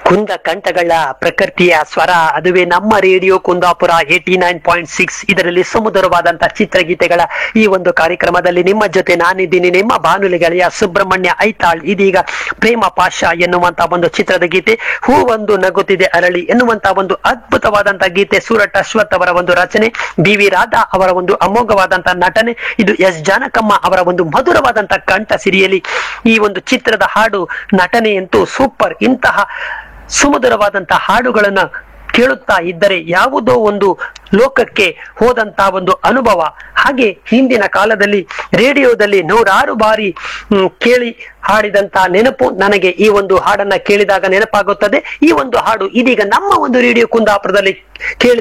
ಕುಂದ ಕಂಠಗಳ ಪ್ರಕೃತಿಯ ಸ್ವರ ಅದುವೇ ನಮ್ಮ radio Kundapura eighty nine point six ಇದರಲ್ಲಿ ಸುಮಧುರವಾದಂತಹ ಚಿತ್ರಗೀತೆಗಳ ಈ ಒಂದು ಕಾರ್ಯಕ್ರಮದಲ್ಲಿ ನಿಮ್ಮ ಜೊತೆ ನಾನಿದ್ದೀನಿ ನಿಮ್ಮ ಬಾನುಲಿ ಗೆಳೆಯ ಸುಬ್ರಹ್ಮಣ್ಯ ಐತಾಳ್ ಇದೀಗ ಪ್ರೇಮ ಪಾಶ ಎನ್ನುವಂತ ಒಂದು ಚಿತ್ರದ ಗೀತೆ ಹೂ ಒಂದು ನಗುತ್ತಿದೆ ಅರಳಿ ಎನ್ನುವಂತ ಒಂದು ಅದ್ಭುತವಾದಂತಹ ಗೀತೆ ಸೂರಟ್ ಅಶ್ವಥ್ ಅವರ ಒಂದು ರಚನೆ ಬಿ ವಿ ರಾಧಾ ಅವರ ಒಂದು ಅಮೋಘವಾದಂತಹ ನಟನೆ ಇದು ಎಸ್ ಜಾನಕಮ್ಮ ಅವರ ಒಂದು ಮಧುರವಾದಂತಹ ಕಂಠ ಸಿರಿಯಲಿ ಈ ಒಂದು ಚಿತ್ರದ ಹಾಡು ನಟನೆಯಂತೂ ಸೂಪರ್ ಇಂತಹ ಸುಮಧುರವಾದಂತಹ ಹಾಡುಗಳನ್ನ ಕೇಳುತ್ತಾ ಇದ್ದರೆ ಯಾವುದೋ ಒಂದು ಲೋಕಕ್ಕೆ ಹೋದಂತಹ ಒಂದು ಅನುಭವ ಹಾಗೆ ಹಿಂದಿನ ಕಾಲದಲ್ಲಿ ರೇಡಿಯೋದಲ್ಲಿ ನೂರಾರು ಬಾರಿ ಹ್ಮ್, ಕೇಳಿ ಹಾಡಿದಂತಹ ನೆನಪು ನನಗೆ ಈ ಒಂದು ಹಾಡನ್ನ ಕೇಳಿದಾಗ ನೆನಪಾಗುತ್ತದೆ ಈ ಒಂದು ಹಾಡು ಇದೀಗ ನಮ್ಮ ಒಂದು ರೇಡಿಯೋ ಕುಂದಾಪುರದಲ್ಲಿ ಕೇಳಿ